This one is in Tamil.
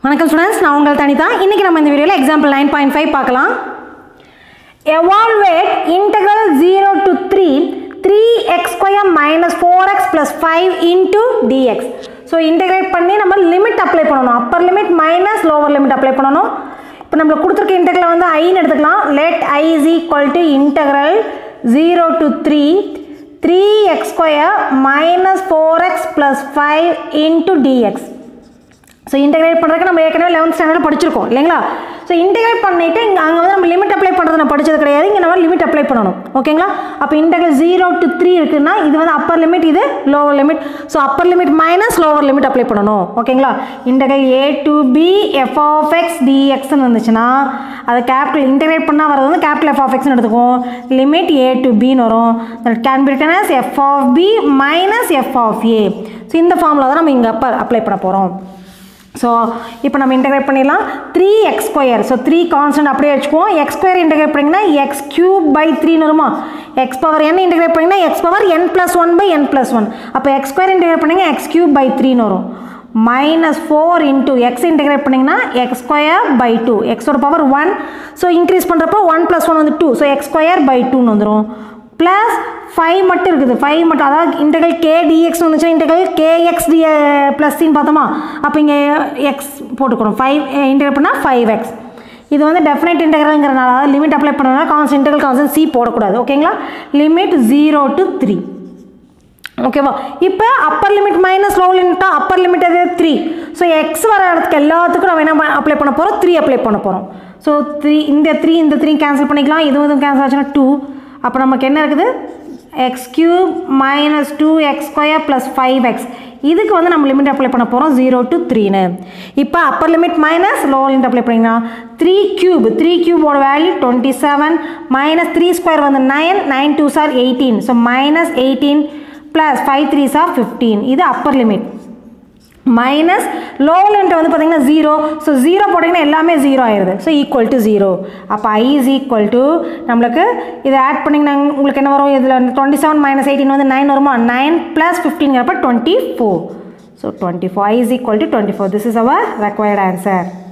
வணக்கம் ஸ்டூடெண்ட்ஸ் நான் உங்கள் தனிதா இன்றைக்கி நம்ம இந்த வீடியோவில் எக்ஸாம்பிள் நைன் பாயிண்ட் ஃபைவ் பார்க்கலாம் evaluate integral 0 to 3 3x square minus 4x plus 5 into dx so integrate பண்ணி நம்ம லிமிட் அப்ளை பண்ணணும் upper limit minus lower limit apply பண்ணணும் இப்போ நம்மளுக்கு கொடுத்துருக்க இன்டெகிரல் வந்து ஐன்னு எடுத்துக்கலாம் let I is equal to integral zero to three three x square minus four x plus five into dx so integrate பண்ணுறதுக்கு நம்ம ஏற்கனவே லெவன்த் ஸ்டாண்டர்ட் படிச்சிருக்கோம் இல்லைங்களா ஸோ இன்டெகிரேட் பண்ணிவிட்டு இங்கே அங்கே வந்து நம்ம லிமிட் அப்ளை பண்ணுறது நான் படிச்சது கிடையாது இங்கே நம்ம லிமிட் அப்ளை பண்ணணும் ஓகேங்களா அப்போ இன்டெகிரல் ஜீரோ டு த்ரீ இருக்குன்னா இது வந்து அப்பர் லிமிட் இது lower limit so upper limit minus lower limit apply பண்ணணும் ஓகேங்களா integral a to b f of x டிஎக்ஸ்னு இருந்துச்சுன்னா அது கேபிட்டல் இன்டெகிரேட் பண்ணால் வரது வந்து கேபிட்டல் எஃப் ஆஃப் எக்ஸ்னு எடுத்துக்குவோம் லிமிட் ஏ டு பின்னு வரும் can be written as f of b minus f of a so இந்த ஃபார்மில் தான் நம்ம இங்கே அப்போ அப்ளை பண்ண போகிறோம் ஸோ இப்போ நம்ம இன்டெகிரேட் பண்ணிடலாம் three x square so three constant அப்படியே வச்சுக்குவோம் எக்ஸ் ஸ்கொயர் இன்டெகிரேட் பண்ணிங்கன்னா எக்ஸ் கியூப் பை த்ரீன்னு வருமா எக்ஸ் பவர் என் இன்டெகிரேட் பண்ணிங்கன்னா x power n plus one by n plus one அப்போ எக்ஸ் ஸ்கொயர் இன்டெகிரேட் பண்ணிங்கன்னா எக்ஸ் கியூப் பை த்ரீன்னு வரும் minus four into x integrate பண்ணிங்கன்னா எக்ஸ் ஸ்கொயர் பை டூ எக்ஸோட பவர் ஒன் ஸோ இன்க்ரீஸ் பண்ணுறப்போ ஒன் ப்ளஸ் ஒன் வந்து two so x square by டூன்னு வந்துடும் ப்ளஸ் ஃபைவ் மட்டும் இருக்குது ஃபைவ் மட்டும் அதாவது இன்டெகல் கே டிஎக்ஸ் வந்துச்சுன்னா இன்டெகல் கேஎக்ஸ் டி ப்ளஸ்ன்னு பார்த்தோமா அப்போ இங்கே எக்ஸ் போட்டுக்கணும் ஃபைவ் இன்டெகிரேட் பண்ணால் ஃபைவ் எக்ஸ் இது வந்து டெஃபினைட் இன்டெகிரல்ங்கிறனால அதாவது லிமிட் அப்ளை பண்ணனால கான்ஸ் இன்டெகிரல் கான்சன் சி போடக்கூடாது ஓகேங்களா லிமிட் ஜீரோ டு த்ரீ ஓகேவா இப்போ அப்பர் லிமிட் மைனஸ் லோ லிமிட்டா அப்பர் லிமிட் எது த்ரீ ஸோ எக்ஸ் வர இடத்துக்கு எல்லாத்துக்கும் நம்ம என்ன அப்ளை பண்ண போகிறோம் த்ரீ அப்ளை பண்ண போகிறோம் ஸோ த்ரீ இந்த த்ரீ இந்த த்ரீ கேன்சல் பண்ணிக்கலாம் இதுவும் இதுவும் கேன்சல் ஆச்சுன்னா டூ அப்போ நமக்கு என்ன இருக்குது x cube minus two x square plus five x இதுக்கு வந்து நம்ம லிமிட் அப்ளை பண்ண போகிறோம் ஜீரோ டு த்ரீன்னு இப்போ upper limit minus lower limit apply பண்ணிங்கன்னா த்ரீ கியூப் த்ரீ கியூபோட value twenty seven minus three square வந்து nine nine two sir eighteen so minus eighteen plus five three sir fifteen இது upper limit minus lower limit வந்து பார்த்தீங்கன்னா ஜீரோ ஸோ ஜீரோ போட்டிங்கன்னா எல்லாமே ஜீரோ ஆயிடுது ஸோ ஈக்குவல் டு ஜீரோ அப்போ ஐ இஸ் ஈக்குவல் டு நம்மளுக்கு இதை ஆட் பண்ணிங்கன்னா உங்களுக்கு என்ன வரும் இதில் டுவெண்ட்டி செவன் மைனஸ் எயிட்டின் வந்து நைன் வருமா நைன் ப்ளஸ் ஃபிஃப்டின்ங்கிறப்ப twenty four so twenty four I is equal to twenty four this is our required answer